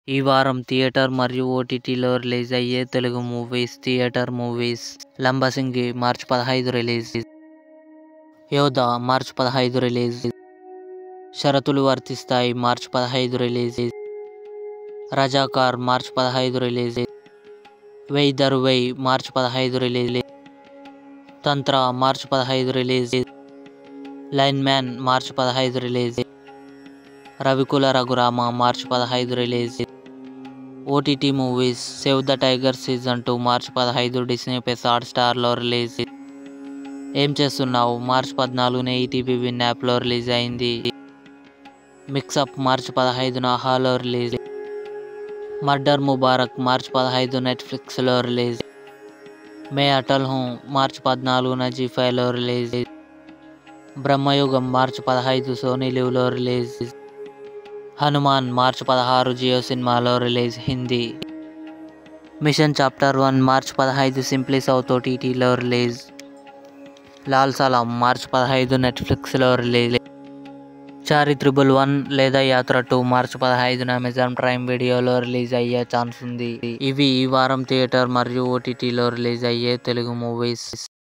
ఈ వారం థియేటర్ మరియు ఓటీటీలో రిలీజ్ అయ్యే Telugu movies theatre movies Lambasingi మార్చి పదహైదు రిలీజ్ యోధ మార్చి పదహైదు రిలీజ్ షరతులు వర్తిస్తాయి మార్చి పదహైదు రిలీజ్ రజాకార్ మార్చి పదహైదు రిలీజ్ వెయ్ దరు వెయ్ మార్చి పదహైదు రిలీజ్ తంత్ర మార్చి పదహైదు రిలీజ్ లైన్ మ్యాన్ మార్చి పదహైదు రిలీజ్ రవికుల రఘురామ మార్చి పదహైదు release OTT movies save the tiger season two మార్చి పదహైదు డిస్నీ ప్లస్ హాట్ స్టార్లో రిలీజ్ ఏం చేస్తున్నావు మార్చి పద్నాలుగున ఈటీవీ విన్ యాప్లో రిలీజ్ అయింది మిక్సప్ మార్చి పదహైదున హాలో రిలీజ్ మర్డర్ ముబారక్ మార్చి పదహైదు నెట్ఫ్లిక్స్లో రిలీజ్ మే అటల్ హూ మార్చి పద్నాలుగున జీ ఫైవ్లో రిలీజ్ బ్రహ్మయుగం మార్చి పదహైదు సోనీ లివ్లో రిలీజ్ హనుమాన్ మార్చి పదహారు జియో సినిమాలో release Hindi mission chapter one మార్చి పదహైదు సింప్లీ సౌత్ ఓటీటీలో రిలీజ్ లాల్ సలాం మార్చి పదహైదు నెట్ఫ్లిక్స్లో రిలీజ్ చారి త్రిబుల్ వన్ లేదా యాత్ర టూ మార్చి పదహైదున అమెజాన్ ప్రైమ్ వీడియోలో రిలీజ్ అయ్యే ఛాన్స్ ఉంది ఇవి ఈ వారం థియేటర్ మరియు ఓటీటీలో రిలీజ్ అయ్యే తెలుగు మూవీస్